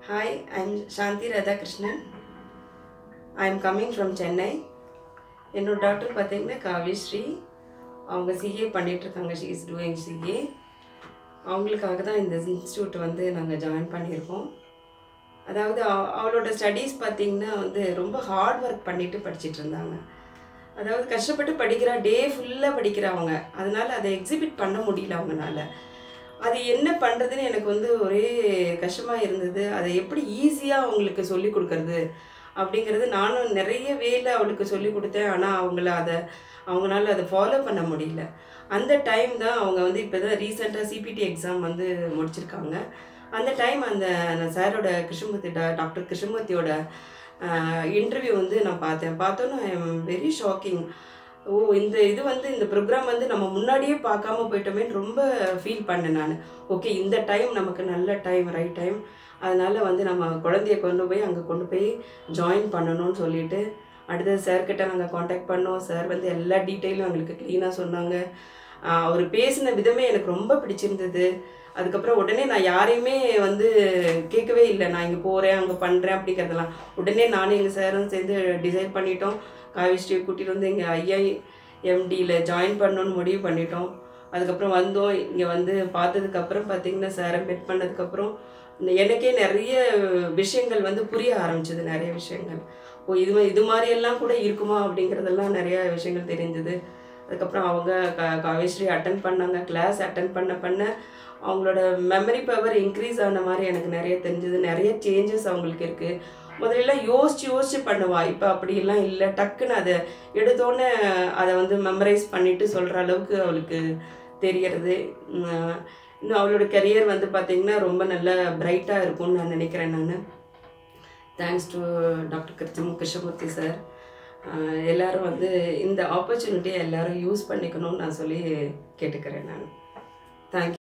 Hi, I'm Shanti Radhakrishnan. I'm coming from Chennai. என்னோட doctor பார்த்தீங்கன்னா காவிஸ்ரீ அவங்க சிஏ பண்ணிகிட்ருக்காங்க ஷீ இஸ் டூயிங் சிஏ அவங்களுக்காக தான் இந்த இன்ஸ்டியூட் வந்து நாங்கள் ஜாயின் பண்ணியிருக்கோம் அதாவது அவ- அவளோட ஸ்டடீஸ் பார்த்தீங்கன்னா வந்து ரொம்ப ஹார்ட் ஒர்க் பண்ணிட்டு படிச்சிட்டு இருந்தாங்க அதாவது கஷ்டப்பட்டு படிக்கிறா டே ஃபுல்லாக படிக்கிறவங்க அதனால அதை எக்ஸிபிட் பண்ண முடியல அவங்கனால அது என்ன பண்ணுறதுன்னு எனக்கு வந்து ஒரே கஷ்டமாக இருந்தது அதை எப்படி ஈஸியாக அவங்களுக்கு சொல்லி கொடுக்கறது அப்படிங்கிறது நானும் நிறைய வேலை அவளுக்கு சொல்லி கொடுத்தேன் ஆனால் அவங்கள அதை அவங்களால அதை ஃபாலோ பண்ண முடியல அந்த டைம் தான் அவங்க வந்து இப்போ தான் ரீசெண்டாக சிபிடி எக்ஸாம் வந்து முடிச்சிருக்காங்க அந்த டைம் அந்த சாரோட கிருஷ்ணமூர்த்தி டா டாக்டர் கிருஷ்ணமூர்த்தியோட இன்டர்வியூ வந்து நான் பார்த்தேன் பார்த்தோன்னே ஐ எம் வெரி ஷாக்கிங் ஓ இந்த இது வந்து இந்த ப்ரோக்ராம் வந்து நம்ம முன்னாடியே பார்க்காம போயிட்டோமேன்னு ரொம்ப ஃபீல் பண்ணேன் நான் ஓகே இந்த டைம் நமக்கு நல்ல டைம் ரைட் டைம் அதனால வந்து நம்ம குழந்தைய கொண்டு போய் அங்கே கொண்டு போய் ஜாயின் பண்ணணும்னு சொல்லிட்டு அடுத்தது சார்கிட்ட நாங்கள் காண்டாக்ட் பண்ணோம் சார் வந்து எல்லா டீட்டெயிலும் எங்களுக்கு க்ளீனாக சொன்னாங்க ஆஹ் அவர் பேசின விதமே எனக்கு ரொம்ப பிடிச்சிருந்தது அதுக்கப்புறம் உடனே நான் யாரையுமே வந்து கேட்கவே இல்லை நான் இங்கே போகிறேன் அங்கே பண்ணுறேன் அப்படிங்கிறதெல்லாம் உடனே நானும் எங்கள் சாரும் சேர்ந்து டிசைட் பண்ணிட்டோம் காவிஸ்ரீயை கூட்டிகிட்டு வந்து இங்கே ஐஐ எம்டியில் ஜாயின் பண்ணணும்னு முடிவு பண்ணிட்டோம் அதுக்கப்புறம் வந்தோம் இங்கே வந்து பார்த்ததுக்கப்புறம் பார்த்தீங்கன்னா சாரை மீட் பண்ணதுக்கப்புறம் எனக்கே நிறைய விஷயங்கள் வந்து புரிய ஆரம்பிச்சது நிறைய விஷயங்கள் ஓ இது மா- இது மாதிரியெல்லாம் கூட இருக்குமா அப்படிங்கிறதெல்லாம் நிறைய விஷயங்கள் தெரிஞ்சது அதுக்கப்புறம் அவங்க க காவேஸ்ரீ அட்டன் பண்ணாங்க கிளாஸ் அட்டன் பண்ண பண்ண அவங்களோட மெமரி பவர் இன்க்ரீஸ் ஆன மாதிரி எனக்கு நிறைய தெரிஞ்சது நிறைய சேஞ்சஸ் அவங்களுக்கு இருக்குது முதல்ல யோசிச்சு யோசிச்சு பண்ணுவா இப்போ அப்படியெல்லாம் இல்லை டக்குன்னு அதை எடுத்தோன்னே அதை வந்து மெமரைஸ் பண்ணிட்டு சொல்கிற அளவுக்கு அவளுக்கு தெரியறது உம், இன்னும் அவளோட கரியர் வந்து பார்த்திங்கன்னா ரொம்ப நல்ல பிரைட்டாக இருக்கும்னு நான் நினைக்கிறேன் நான் thanks to doctor Krishna Krishnamurthy sir எல்லாரும் வந்து இந்த ஆப்பர்ச்சுனிட்டியை எல்லாரும் யூஸ் பண்ணிக்கணும்னு நான் சொல்லி கேட்டுக்கிறேன் நான் தேங்க்யூ